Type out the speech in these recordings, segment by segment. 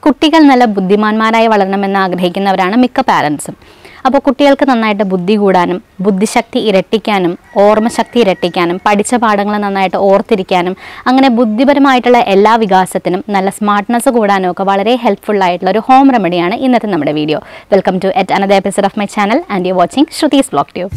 കുട്ടികൾ നല്ല ബുദ്ധിമാന്മാരായി വളരണമെന്ന് ആഗ്രഹിക്കുന്നവരാണ് മിക്ക പാരൻസും അപ്പോൾ കുട്ടികൾക്ക് നന്നായിട്ട് ബുദ്ധി കൂടാനും ബുദ്ധിശക്തി ഇരട്ടിക്കാനും ഓർമ്മശക്തി ഇരട്ടിക്കാനും പഠിച്ച പാഠങ്ങൾ നന്നായിട്ട് ഓർത്തിരിക്കാനും അങ്ങനെ ബുദ്ധിപരമായിട്ടുള്ള എല്ലാ വികാസത്തിനും നല്ല സ്മാർട്ട്നെസ് കൂടാനും ഒക്കെ വളരെ ഹെൽപ്ഫുൾ ആയിട്ടുള്ള ഒരു ഹോം റെമഡിയാണ് ഇന്നത്തെ നമ്മുടെ video welcome to yet another episode of my channel and you watching Shruthi's blog tube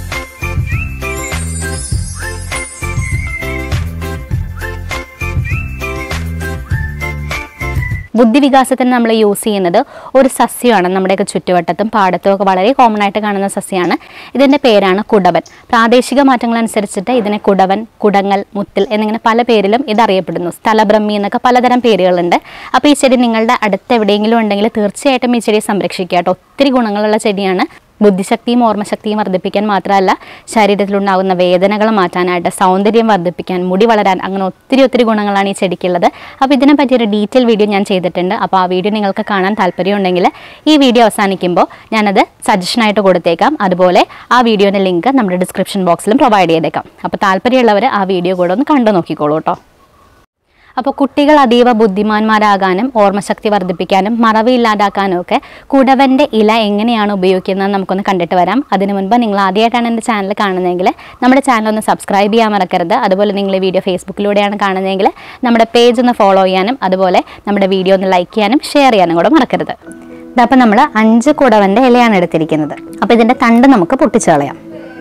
ബുദ്ധിവികാസത്തിന് നമ്മൾ യൂസ് ചെയ്യുന്നത് ഒരു സസ്യമാണ് നമ്മുടെയൊക്കെ ചുറ്റുവട്ടത്തും പാടത്തും ഒക്കെ വളരെ കോമൺ ആയിട്ട് കാണുന്ന സസ്യമാണ് ഇതിൻ്റെ പേരാണ് കുടവൻ പ്രാദേശിക മാറ്റങ്ങൾ അനുസരിച്ചിട്ട് ഇതിനെ കുടവൻ കുടങ്ങൽ മുത്തിൽ എന്നിങ്ങനെ പല പേരിലും ഇത് അറിയപ്പെടുന്നു സ്ഥലബ്രഹ്മി എന്നൊക്കെ പലതരം പേരുകളുണ്ട് അപ്പോൾ ഈ ചെടി നിങ്ങളുടെ അടുത്ത് എവിടെയെങ്കിലും ഉണ്ടെങ്കിൽ തീർച്ചയായിട്ടും ഈ ചെടിയെ സംരക്ഷിക്കുക കേട്ടോ ഒത്തിരി ഗുണങ്ങളുള്ള ചെടിയാണ് ബുദ്ധിശക്തിയും ഓർമ്മശക്തിയും വർദ്ധിപ്പിക്കാൻ മാത്രമല്ല ശരീരത്തിലുണ്ടാകുന്ന വേദനകൾ മാറ്റാനായിട്ട് സൗന്ദര്യം വർദ്ധിപ്പിക്കാൻ മുടി വളരാൻ അങ്ങനെ ഒത്തിരി ഒത്തിരി ഗുണങ്ങളാണ് ഈ ചെടിക്കുള്ളത് അപ്പോൾ ഇതിനെ പറ്റിയൊരു ഡീറ്റെയിൽ വീഡിയോ ഞാൻ ചെയ്തിട്ടുണ്ട് അപ്പോൾ ആ വീഡിയോ നിങ്ങൾക്ക് കാണാൻ താല്പര്യമുണ്ടെങ്കിൽ ഈ വീഡിയോ അവസാനിക്കുമ്പോൾ ഞാനത് സജഷനായിട്ട് കൊടുത്തേക്കാം അതുപോലെ ആ വീഡിയോൻ്റെ ലിങ്ക് നമ്മുടെ ഡിസ്ക്രിപ്ഷൻ ബോക്സിലും പ്രൊവൈഡ് ചെയ്തേക്കാം അപ്പോൾ താല്പര്യമുള്ളവർ ആ വീഡിയോ കൂടെ ഒന്ന് കണ്ടു നോക്കിക്കോളൂ കേട്ടോ അപ്പോൾ കുട്ടികൾ അതീവ ബുദ്ധിമാന്മാരാകാനും ഓർമ്മശക്തി വർദ്ധിപ്പിക്കാനും മറവി ഇല്ലാതാക്കാനും ഒക്കെ കുടവൻ്റെ ഇല എങ്ങനെയാണ് ഉപയോഗിക്കുന്നത് നമുക്കൊന്ന് കണ്ടിട്ട് വരാം അതിനു മുൻപ് നിങ്ങൾ ആദ്യമായിട്ടാണ് എൻ്റെ ചാനൽ കാണുന്നതെങ്കിൽ നമ്മുടെ ചാനൽ ഒന്ന് സബ്സ്ക്രൈബ് ചെയ്യാൻ മറക്കരുത് അതുപോലെ നിങ്ങൾ ഈ വീഡിയോ ഫേസ്ബുക്കിലൂടെയാണ് കാണുന്നതെങ്കിൽ നമ്മുടെ പേജ് ഒന്ന് ഫോളോ ചെയ്യാനും അതുപോലെ നമ്മുടെ വീഡിയോ ഒന്ന് ലൈക്ക് ചെയ്യാനും ഷെയർ ചെയ്യാനും കൂടെ മറക്കരുത് ഇതപ്പോൾ നമ്മൾ അഞ്ച് കുടവൻ്റെ ഇലയാണ് എടുത്തിരിക്കുന്നത് അപ്പോൾ ഇതിൻ്റെ തണ്ട് നമുക്ക് പൊട്ടിച്ച് കളയാം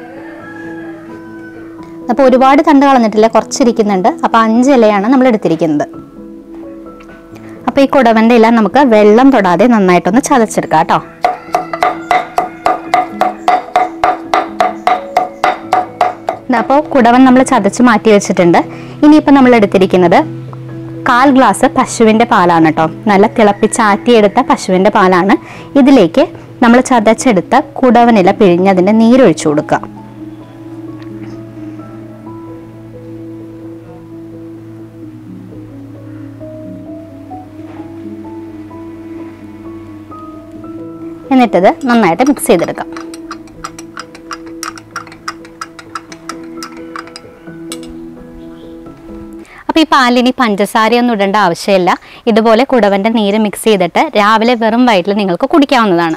അപ്പോൾ ഒരുപാട് തണ്ട് കളഞ്ഞിട്ടില്ല കുറച്ചിരിക്കുന്നുണ്ട് അപ്പോൾ അഞ്ച് ഇലയാണ് നമ്മൾ എടുത്തിരിക്കുന്നത് അപ്പോൾ ഈ കുടവൻ്റെ ഇല നമുക്ക് വെള്ളം തൊടാതെ നന്നായിട്ടൊന്ന് ചതച്ചെടുക്കാം കേട്ടോ അപ്പോൾ കുടവൻ നമ്മൾ ചതച്ച് മാറ്റി വെച്ചിട്ടുണ്ട് ഇനിയിപ്പോൾ നമ്മൾ എടുത്തിരിക്കുന്നത് കാൽ ഗ്ലാസ് പശുവിൻ്റെ പാലാണ് കേട്ടോ നല്ല തിളപ്പിച്ചാറ്റിയെടുത്ത പശുവിൻ്റെ പാലാണ് ഇതിലേക്ക് നമ്മൾ ചതച്ചെടുത്ത കുടവനില പിഴിഞ്ഞതിൻ്റെ നീരൊഴിച്ചു കൊടുക്കുക എന്നിട്ടത് നന്നായിട്ട് മിക്സ് ചെയ്തെടുക്കാം അപ്പോൾ ഈ പാലിനി പഞ്ചസാരയൊന്നും ഇടേണ്ട ആവശ്യമില്ല ഇതുപോലെ കുടവൻ്റെ നീര് മിക്സ് ചെയ്തിട്ട് രാവിലെ വെറും വയറ്റിൽ നിങ്ങൾക്ക് കുടിക്കാവുന്നതാണ്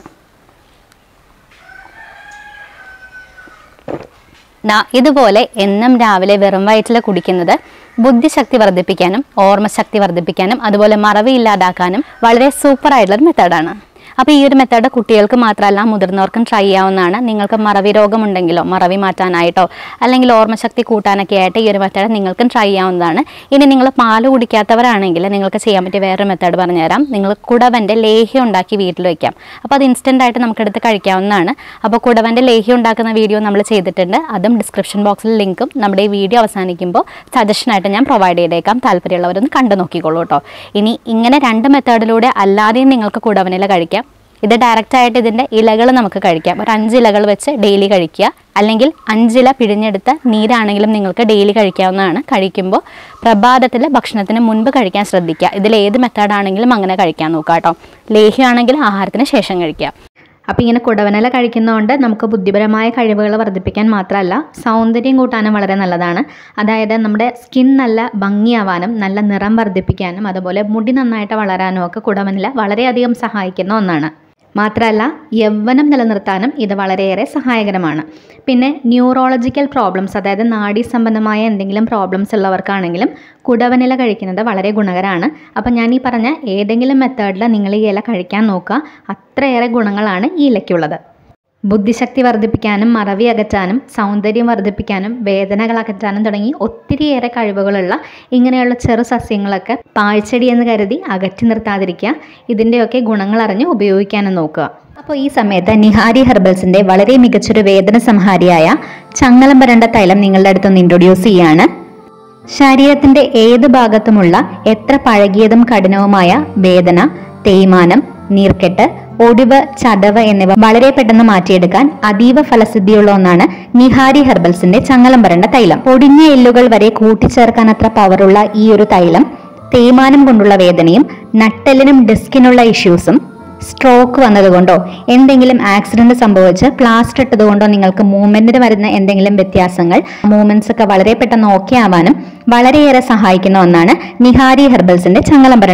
ദാ ഇതുപോലെ എന്നും രാവിലെ വെറും വയറ്റിൽ കുടിക്കുന്നത് ബുദ്ധിശക്തി വർദ്ധിപ്പിക്കാനും ഓർമ്മശക്തി വർദ്ധിപ്പിക്കാനും അതുപോലെ മറവി ഇല്ലാതാക്കാനും വളരെ സൂപ്പർ ആയിട്ടുള്ള ഒരു മെത്തേഡാണ് അപ്പോൾ ഈ ഒരു മെത്തേഡ് കുട്ടികൾക്ക് മാത്രമല്ല മുതിർന്നവർക്കും ട്രൈ ചെയ്യാവുന്നതാണ് നിങ്ങൾക്ക് മറവി രോഗമുണ്ടെങ്കിലോ മറവി മാറ്റാനായിട്ടോ അല്ലെങ്കിൽ ഓർമ്മശക്തി കൂട്ടാനൊക്കെ ആയിട്ട് ഈ ഒരു മെത്തേഡ് നിങ്ങൾക്കും ട്രൈ ചെയ്യാവുന്നതാണ് ഇനി നിങ്ങൾ പാല് കുടിക്കാത്തവരാണെങ്കിൽ നിങ്ങൾക്ക് ചെയ്യാൻ പറ്റിയ വേറൊരു മെത്തേഡ് പറഞ്ഞുതരാം നിങ്ങൾ കുടവൻ്റെ ലേഹ്യം ഉണ്ടാക്കി വീട്ടിൽ വയ്ക്കാം അപ്പോൾ അത് ഇൻസ്റ്റൻ്റ് ആയിട്ട് നമുക്കെടുത്ത് കഴിക്കാവുന്നതാണ് അപ്പോൾ കുടവൻ്റെ ലേഹ്യം ഉണ്ടാക്കുന്ന വീഡിയോ നമ്മൾ ചെയ്തിട്ടുണ്ട് അതും ഡിസ്ക്രിപ്ഷൻ ബോക്സിൽ ലിങ്കും നമ്മുടെ ഈ വീഡിയോ അവസാനിക്കുമ്പോൾ സജഷനായിട്ട് ഞാൻ പ്രൊവൈഡ് ചെയ്തേക്കാം താല്പര്യമുള്ളവരൊന്ന് കണ്ടു നോക്കിക്കോളൂ കേട്ടോ ഇനി ഇങ്ങനെ രണ്ട് മെത്തേഡിലൂടെ അല്ലാതെയും നിങ്ങൾക്ക് കുടവനില കഴിക്കാം ഇത് ഡയറക്റ്റ് ആയിട്ട് ഇതിൻ്റെ ഇലകൾ നമുക്ക് കഴിക്കാം ഒരു അഞ്ച് ഇലകൾ വെച്ച് ഡെയിലി കഴിക്കുക അല്ലെങ്കിൽ അഞ്ചില പിഴിഞ്ഞെടുത്ത നീരാണെങ്കിലും നിങ്ങൾക്ക് ഡെയിലി കഴിക്കാവുന്നതാണ് കഴിക്കുമ്പോൾ പ്രഭാതത്തിൽ ഭക്ഷണത്തിന് മുൻപ് കഴിക്കാൻ ശ്രദ്ധിക്കുക ഇതിൽ ഏത് മെത്തേഡാണെങ്കിലും അങ്ങനെ കഴിക്കാൻ നോക്കുക കേട്ടോ ലേഹ്യമാണെങ്കിൽ ആഹാരത്തിന് ശേഷം കഴിക്കുക അപ്പോൾ ഇങ്ങനെ കുടവനില കഴിക്കുന്നതുകൊണ്ട് നമുക്ക് ബുദ്ധിപരമായ കഴിവുകൾ വർദ്ധിപ്പിക്കാൻ മാത്രമല്ല സൗന്ദര്യം കൂട്ടാനും വളരെ നല്ലതാണ് അതായത് നമ്മുടെ സ്കിൻ നല്ല ഭംഗിയാവാനും നല്ല നിറം വർദ്ധിപ്പിക്കാനും അതുപോലെ മുടി നന്നായിട്ട് വളരാനും ഒക്കെ കുടവനില വളരെയധികം സഹായിക്കുന്ന ഒന്നാണ് മാത്രമല്ല യൗവനം നിലനിർത്താനും ഇത് വളരെയേറെ സഹായകരമാണ് പിന്നെ ന്യൂറോളജിക്കൽ പ്രോബ്ലംസ് അതായത് നാഡീ സംബന്ധമായ എന്തെങ്കിലും പ്രോബ്ലംസ് ഉള്ളവർക്കാണെങ്കിലും കുടവനില കഴിക്കുന്നത് വളരെ ഗുണകരമാണ് അപ്പം ഞാൻ ഈ പറഞ്ഞ ഏതെങ്കിലും മെത്തേഡിൽ നിങ്ങൾ ഈ ഇല കഴിക്കാൻ നോക്കുക അത്രയേറെ ഗുണങ്ങളാണ് ഈ ഇലയ്ക്കുള്ളത് ബുദ്ധിശക്തി വർദ്ധിപ്പിക്കാനും മറവി അകറ്റാനും സൗന്ദര്യം വർദ്ധിപ്പിക്കാനും വേദനകൾ അകറ്റാനും തുടങ്ങി ഒത്തിരിയേറെ കഴിവുകളുള്ള ഇങ്ങനെയുള്ള ചെറു സസ്യങ്ങളൊക്കെ പാഴ്ചെടി എന്ന് കരുതി അകറ്റി നിർത്താതിരിക്കുക ഇതിൻ്റെയൊക്കെ ഗുണങ്ങൾ അറിഞ്ഞ് ഉപയോഗിക്കാനും നോക്കുക അപ്പോൾ ഈ സമയത്ത് നിഹാരി ഹെർബൽസിൻ്റെ വളരെ മികച്ചൊരു വേദന സംഹാരിയായ ചങ്ങലം വരണ്ട തൈലം നിങ്ങളുടെ അടുത്തൊന്ന് ഇൻട്രൊഡ്യൂസ് ചെയ്യാണ് ശരീരത്തിന്റെ ഏത് ഭാഗത്തുമുള്ള എത്ര പഴകിയതും കഠിനവുമായ വേദന തേയ്മാനം നീർക്കെട്ട് ഒടിവ് ചതവ് എന്നിവ വളരെ പെട്ടെന്ന് മാറ്റിയെടുക്കാൻ അതീവ ഫലസിദ്ധിയുള്ള ഒന്നാണ് നിഹാരി ഹെർബൽസിന്റെ ചങ്ങലം വരണ്ട തൈലം പൊടിഞ്ഞ എല്ലുകൾ വരെ കൂട്ടിച്ചേർക്കാൻ അത്ര പവറുള്ള ഈ ഒരു തൈലം തേയ്മാനം കൊണ്ടുള്ള വേദനയും നട്ടെല്ലിനും ഡിസ്കിനുള്ള ഇഷ്യൂസും സ്ട്രോക്ക് വന്നതുകൊണ്ടോ എന്തെങ്കിലും ആക്സിഡന്റ് സംഭവിച്ച് പ്ലാസ്റ്റർ ഇട്ടതുകൊണ്ടോ നിങ്ങൾക്ക് മൂവ്മെന്റിന് വരുന്ന എന്തെങ്കിലും വ്യത്യാസങ്ങൾ മൂവ്മെന്റ്സ് ഒക്കെ വളരെ പെട്ടെന്ന് ഓക്കെ ആവാനും വളരെയേറെ സഹായിക്കുന്ന ഒന്നാണ് നിഹാരി ഹെർബൽസിന്റെ ചങ്ങലം വരണ്ട തൈലം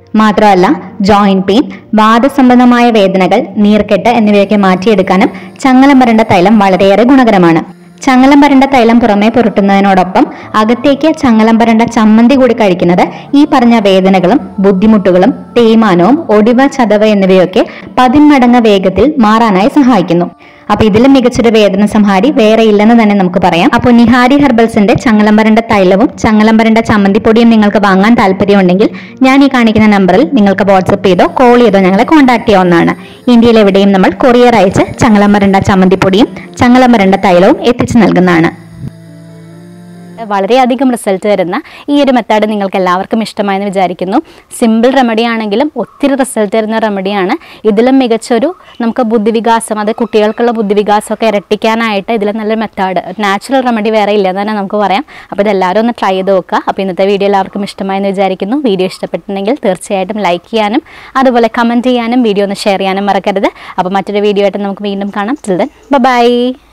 മാത്രമല്ല ജോയിന്റ് പെയിൻ വാദസംബന്ധമായ വേദനകൾ നീർക്കെട്ട് എന്നിവയൊക്കെ മാറ്റിയെടുക്കാനും ചങ്ങലം വരണ്ട തൈലം വളരെയേറെ ഗുണകരമാണ് ചങ്ങലം വരണ്ട തൈലം പുറമേ പുരട്ടുന്നതിനോടൊപ്പം അകത്തേക്ക് ചങ്ങലം വരണ്ട ചമ്മന്തി കൂടി കഴിക്കുന്നത് ഈ പറഞ്ഞ വേദനകളും ബുദ്ധിമുട്ടുകളും തേയ്മാനവും ഒടിവ് ചതവ് എന്നിവയൊക്കെ പതിന്മടങ്ങ് വേഗത്തിൽ മാറാനായി സഹായിക്കുന്നു അപ്പൊ ഇതിലും മികച്ചൊരു വേദന സംഹാരി വേറെ ഇല്ലെന്ന് തന്നെ നമുക്ക് പറയാം അപ്പോൾ നിഹാരി ഹെർബൽസിന്റെ ചങ്ങലംബരന്റെ തൈലവും ചങ്ങലംബരന്റെ ചമ്മന്തിപ്പൊടിയും നിങ്ങൾക്ക് വാങ്ങാൻ താല്പര്യമുണ്ടെങ്കിൽ ഞാൻ ഈ കാണിക്കുന്ന നമ്പറിൽ നിങ്ങൾക്ക് വാട്സപ്പ് ചെയ്തോ കോൾ ചെയ്തോ ഞങ്ങളെ കോൺടാക്ട് ചെയ്യാവുന്നതാണ് ഇന്ത്യയിൽ എവിടെയും നമ്മൾ കൊറിയർ അയച്ച് ചങ്ങലംബരണ്ട ചമ്മന്തിപ്പൊടിയും ചങ്ങലംബരണ്ട തൈലവും എത്തിച്ചു നൽകുന്നതാണ് വളരെയധികം റിസൾട്ട് തരുന്ന ഈ ഒരു മെത്തേഡ് നിങ്ങൾക്ക് എല്ലാവർക്കും ഇഷ്ടമായെന്ന് വിചാരിക്കുന്നു സിമ്പിൾ റെമഡി ആണെങ്കിലും ഒത്തിരി റിസൾട്ട് തരുന്ന റെമഡിയാണ് ഇതിലും മികച്ചൊരു നമുക്ക് ബുദ്ധിവികാസം അത് കുട്ടികൾക്കുള്ള ബുദ്ധിവികാസമൊക്കെ ഇരട്ടിക്കാനായിട്ട് ഇതിൽ നല്ലൊരു മെത്തേഡ് നാച്ചുറൽ റെമഡി വേറെ ഇല്ലെന്ന് തന്നെ നമുക്ക് പറയാം അപ്പോൾ ഇതെല്ലാവരും ഒന്ന് ട്രൈ ചെയ്ത് നോക്കുക അപ്പോൾ ഇന്നത്തെ വീഡിയോ എല്ലാവർക്കും ഇഷ്ടമായെന്ന് വിചാരിക്കുന്നു വീഡിയോ ഇഷ്ടപ്പെട്ടിട്ടുണ്ടെങ്കിൽ തീർച്ചയായിട്ടും ലൈക്ക് ചെയ്യാനും അതുപോലെ കമൻറ്റ് ചെയ്യാനും വീഡിയോ ഒന്ന് ഷെയർ ചെയ്യാനും മറക്കരുത് അപ്പോൾ മറ്റൊരു വീഡിയോ ആയിട്ട് നമുക്ക് വീണ്ടും കാണാം ചിൽഡൻ ബൈ